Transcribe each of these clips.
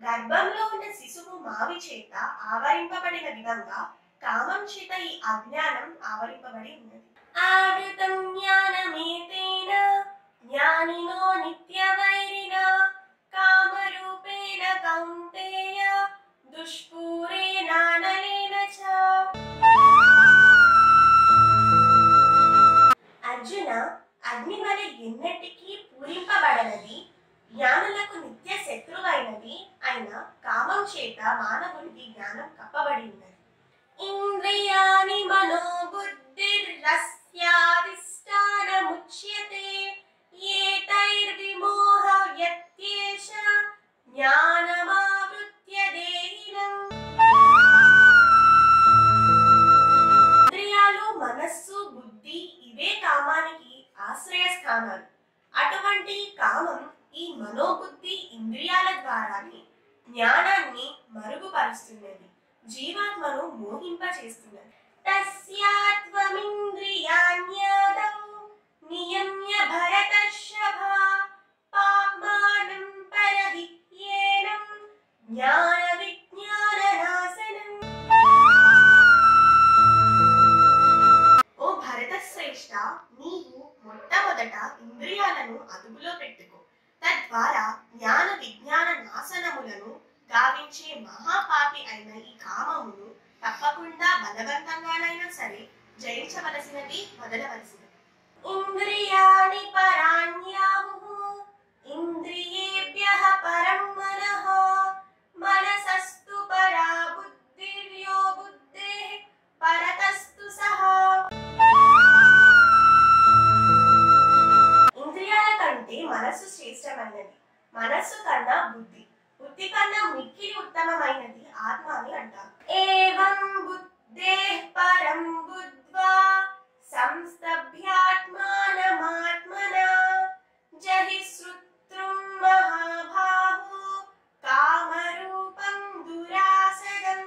గర్భంలో ఉన్న శిశువు మావి చేత ఆవరింపబడిన విధంగా కామం చేత ఈ అజ్ఞానం ఆవరింపబడి ఉన్నది ఆవృతం జ్ఞానమేతేన జ్ఞానినో నిత్యవైరిణ కామరూపేణ కౌంతేయ దుష్పూరేణానలేన చ అర్జున అగ్ని వలె ఎన్నటికీ పూరింపబడనది జ్ఞానులకు నిత్య శత్రువైనది అయిన కామం చేత మానవునికి జ్ఞానం కప్పబడి ఉన్నది ఇంద్రియాణి మనోబుద్ధిరస్యాధిష్టానముచ్యతే ఏతైర్విమోహ వ్యత్యేష జ్ఞానమావృత్య దేహినం ఇంద్రియాలు మనస్సు బుద్ధి ఇవే కామానికి ఆశ్రయ స్థానాలు అటువంటి కామం ఈ మనోబుద్ధి ఇంద్రియాల ద్వారానే జ్ఞానాన్ని మరుగుపరుస్తున్నది జీవాత్మను మోహింపచేస్తున్నది తస్యాత్వమింద్రియాణ్యాదౌ నియమ్య భరతర్షభ పాప్మానం పరహిత్యేనం జ్ఞాన విజ్ఞాన నాశనం ఓ భరత శ్రేష్ఠ నీవు మొట్టమొదట ఇంద్రియాలను అదుపులో పెట్టుకో తద్వారా జ్ఞాన విజ్ఞాన నాశనములను గావించే మహాపాపి అయిన ఈ కామమును తప్పకుండా బలవంతంగానైనా సరే జయించవలసినది వదలవలసినది ఇంద్రియాణి పరాణ్యాహు ఇంద్రియేభ్య పరం మనః మనసస్తు పరా బుద్ధిర్యో బుద్ధే పరతస్తు సహా ఇంద్రియాల కంటే మనస్సు శ్రేష్టమైనది మనస్సు కన్నా బుద్ధి బుద్ధి కన్నా మిక్కిలి ఉత్తమమైనది ఆత్మ అని అంటారు ఏవం బుద్ధే పరం బుద్ధ్వా సంస్తభ్యాత్మానమాత్మనా జహి శ్రుత్రుం మహాబాహో కామరూపం దురాసదం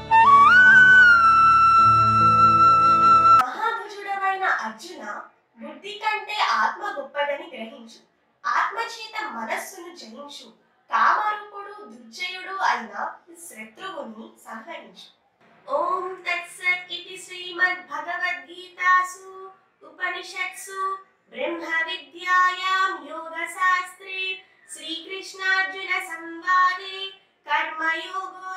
మహాభుజుడమైన అర్జున బుద్ధి కంటే ఆత్మ గొప్పదని గ్రహించు ఆత్మ చేత మనస్సును జయించు కామరూపుడు దుర్జయుడు అయిన శత్రువుని సంహరించు ఓం తత్సత్ ఇది శ్రీమద్ భగవద్గీతాసు ఉపనిషత్సు బ్రహ్మ విద్యాయాం యోగ శాస్త్రే శ్రీకృష్ణార్జున సంవాదే కర్మయోగో